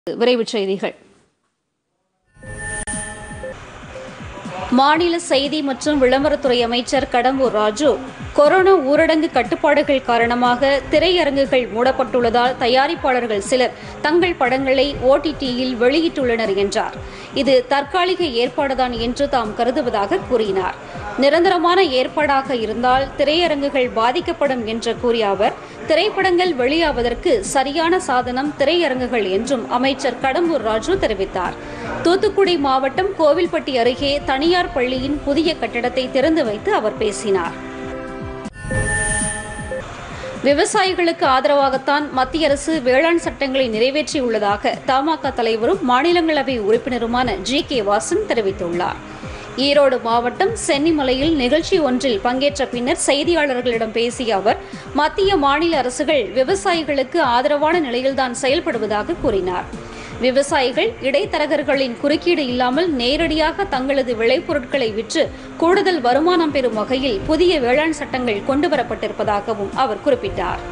விரைவுச் செய்திகள் மாநில செய்தி மற்றும் விளம்பரத்துறை அமைச்சர் கடம்பூர் ராஜு கொரோனா ஊரடங்கு கட்டுப்பாடுகள் காரணமாக திரையரங்குகள் மூடப்பட்டுள்ளதால் தயாரிப்பாளர்கள் சிலர் தங்கள் படங்களை ஓடிடியில் வெளியிட்டுள்ளனர் என்றார் இது தற்காலிக ஏற்பாடுதான் என்று தாம் கருதுவதாக கூறினார் நிரந்தரமான ஏற்பாடாக இருந்தால் திரையரங்குகள் பாதிக்கப்படும் என்று கூறிய அவர் திரைப்படங்கள் வெளியாவதற்கு சரியான சாதனம் திரையரங்குகள் என்றும் அமைச்சர் கடம்பூர் ராஜு தெரிவித்தார் தூத்துக்குடி மாவட்டம் கோவில்பட்டி அருகே தனியார் பள்ளியின் புதிய கட்டடத்தை திறந்து வைத்து அவர் பேசினார் விவசாயிகளுக்கு ஆதரவாகத்தான் மத்திய அரசு வேளாண் சட்டங்களை நிறைவேற்றியுள்ளதாக தமாக தலைவரும் மாநிலங்களவை உறுப்பினருமான ஜி கே வாசன் தெரிவித்துள்ளார் ஈரோடு மாவட்டம் சென்னிமலையில் நிகழ்ச்சி ஒன்றில் பங்கேற்ற பின்னர் செய்தியாளர்களிடம் பேசிய அவர் மத்திய மாநில அரசுகள் விவசாயிகளுக்கு ஆதரவான நிலையில்தான் செயல்படுவதாக கூறினார் விவசாயிகள் இடைத்தரகர்களின் குறுக்கீடு இல்லாமல் நேரடியாக தங்களது விளைபொருட்களை விற்று கூடுதல் வருமானம் பெறும் வகையில் புதிய வேளாண் சட்டங்கள் கொண்டுவரப்பட்டிருப்பதாகவும் அவர் குறிப்பிட்டார்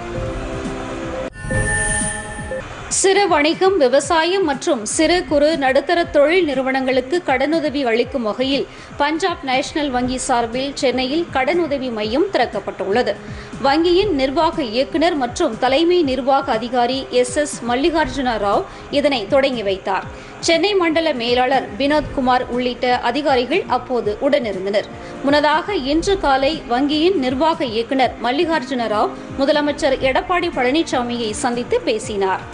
சிறு வணிகம் விவசாயம் மற்றும் சிறு குறு நடுத்தர தொழில் நிறுவனங்களுக்கு கடனுதவி அளிக்கும் வகையில் பஞ்சாப் நேஷனல் வங்கி சார்பில் சென்னையில் கடனுதவி மையம் திறக்கப்பட்டுள்ளது வங்கியின் நிர்வாக இயக்குநர் மற்றும் தலைமை நிர்வாக அதிகாரி எஸ் எஸ் மல்லிகார்ஜுன ராவ் இதனை தொடங்கி வைத்தார் சென்னை மண்டல மேலாளர் வினோத்குமார் உள்ளிட்ட அதிகாரிகள் அப்போது உடனிருந்தனர் முன்னதாக இன்று காலை வங்கியின் நிர்வாக இயக்குநர் மல்லிகார்ஜுன ராவ் முதலமைச்சர் எடப்பாடி பழனிசாமியை சந்தித்து பேசினார்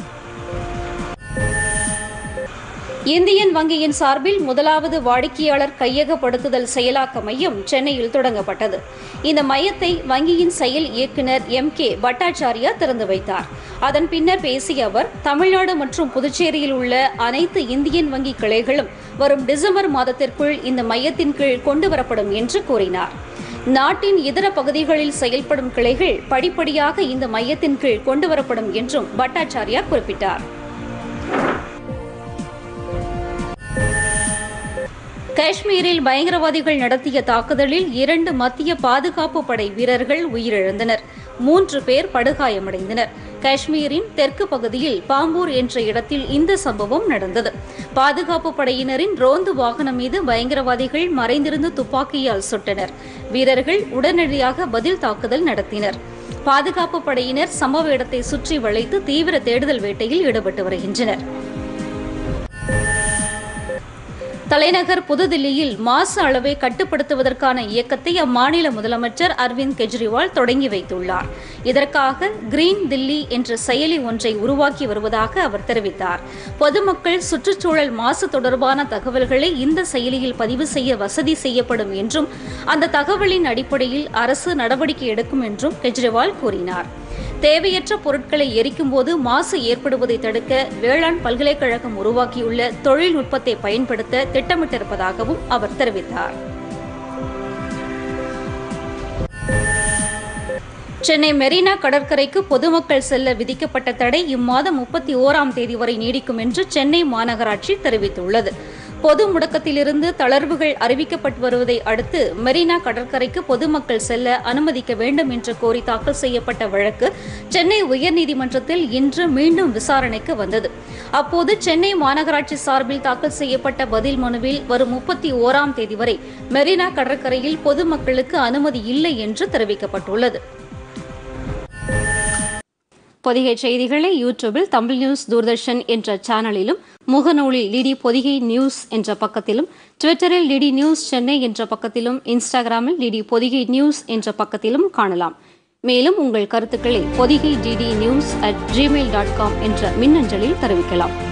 இந்தியன் வங்கியின் சார்பில் முதலாவது வாடிக்கையாளர் கையகப்படுத்துதல் செயலாக்க மையம் சென்னையில் தொடங்கப்பட்டது இந்த மையத்தை வங்கியின் செயல் இயக்குநர் எம் கே பட்டாச்சாரியா திறந்து வைத்தார் அதன் பின்னர் பேசிய அவர் தமிழ்நாடு மற்றும் புதுச்சேரியில் உள்ள அனைத்து இந்தியன் வங்கி கிளைகளும் வரும் டிசம்பர் மாதத்திற்குள் இந்த மையத்தின் கீழ் கொண்டுவரப்படும் என்று கூறினார் நாட்டின் இதர பகுதிகளில் செயல்படும் கிளைகள் படிப்படியாக இந்த மையத்தின் கீழ் கொண்டுவரப்படும் என்றும் பட்டாச்சாரியா குறிப்பிட்டார் காஷ்மீரில் பயங்கரவாதிகள் நடத்திய தாக்குதலில் இரண்டு மத்திய பாதுகாப்பு படை வீரர்கள் உயிரிழந்தனர் மூன்று பேர் படுகாயமடைந்தனர் காஷ்மீரின் தெற்கு பகுதியில் பாம்பூர் என்ற இடத்தில் இந்த சம்பவம் நடந்தது பாதுகாப்பு படையினரின் ரோந்து வாகனம் மீது பயங்கரவாதிகள் மறைந்திருந்து துப்பாக்கியால் சுட்டனர் வீரர்கள் உடனடியாக பதில் தாக்குதல் நடத்தினர் பாதுகாப்பு படையினர் சம்பவ இடத்தை சுற்றி வளைத்து தீவிர தேடுதல் வேட்டையில் ஈடுபட்டு வருகின்றனர் தலைநகர் புதுதில்லியில் மாசு அளவை கட்டுப்படுத்துவதற்கான இயக்கத்தை அம்மாநில முதலமைச்சர் அரவிந்த் கெஜ்ரிவால் தொடங்கி வைத்துள்ளார் இதற்காக கிரீன் தில்லி என்ற செயலி ஒன்றை உருவாக்கி வருவதாக அவர் தெரிவித்தார் பொதுமக்கள் சுற்றுச்சூழல் மாசு தொடர்பான தகவல்களை இந்த செயலியில் பதிவு செய்ய வசதி செய்யப்படும் என்றும் அந்த தகவலின் அடிப்படையில் அரசு நடவடிக்கை எடுக்கும் என்றும் கெஜ்ரிவால் கூறினார் தேவையற்ற பொருட்களை எரிக்கும் போது மாசு ஏற்படுவதை தடுக்க வேளாண் பல்கலைக்கழகம் உருவாக்கியுள்ள தொழில்நுட்பத்தை பயன்படுத்த திட்டமிட்டிருப்பதாகவும் அவர் தெரிவித்தார் சென்னை மெரினா கடற்கரைக்கு பொதுமக்கள் செல்ல விதிக்கப்பட்ட தடை இம்மாதம் முப்பத்தி ஓராம் தேதி வரை நீடிக்கும் என்று சென்னை மாநகராட்சி தெரிவித்துள்ளது பொது முடக்கத்திலிருந்து தளர்வுகள் அறிவிக்கப்பட்டு வருவதை அடுத்து மெரினா கடற்கரைக்கு பொதுமக்கள் செல்ல அனுமதிக்க வேண்டும் என்று கோரி தாக்கல் செய்யப்பட்ட வழக்கு சென்னை உயர்நீதிமன்றத்தில் இன்று மீண்டும் விசாரணைக்கு வந்தது அப்போது சென்னை மாநகராட்சி சார்பில் தாக்கல் செய்யப்பட்ட பதில் மனுவில் வரும் முப்பத்தி ஓராம் தேதி வரை மெரினா கடற்கரையில் பொதுமக்களுக்கு அனுமதி இல்லை என்று தெரிவிக்கப்பட்டுள்ளது பொதிகை செய்திகளை யூடியூபில் தமிழ் நியூஸ் தூர்தர்ஷன் என்ற சேனலிலும் முகநூலில் டிடி பொதிகை நியூஸ் என்ற பக்கத்திலும் ட்விட்டரில் டிடி நியூஸ் சென்னை என்ற பக்கத்திலும் இன்ஸ்டாகிராமில் டிடி பொதிகை நியூஸ் என்ற பக்கத்திலும் காணலாம் மேலும் உங்கள் கருத்துக்களை Pothigai DD news at gmail dot com என்ற மின்னஞ்சலில் தெரிவிக்கலாம்